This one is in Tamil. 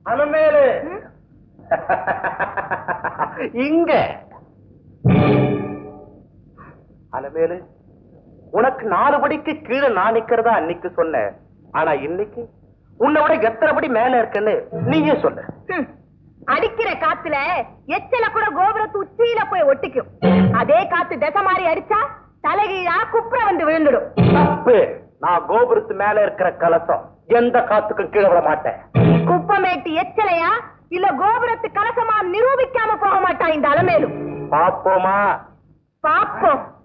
அலமேலு இங்க அலமேலு உனக்கு நாலு படிக்கு கீழே நான் நிக்கிறதா அன்னைக்கு சொன்ன ஆனா இன்னைக்கு உன்னை விட எத்தனை படி மேல இருக்குன்னு நீயே சொல்லு ஹம். அடிக்கிற காத்துல எச்சல கூட கோபுரத்து உச்சியில போய் ஒட்டிக்கும் அதே காத்து திசை மாறி அடிச்சா தலைகீழா குப்புற வந்து விழுந்துடும் தப்பு நான் கோபுரத்து மேல இருக்கிற கலசம் எந்த காத்துக்கும் கீழே விட மாட்டேன் குப்பமேட்டு எச்சலையா இல்ல கோபுரத்து கலசமா நிரூபிக்காம போக மாட்டான் இந்த அலமேலும் பாப்போமா பாப்போம்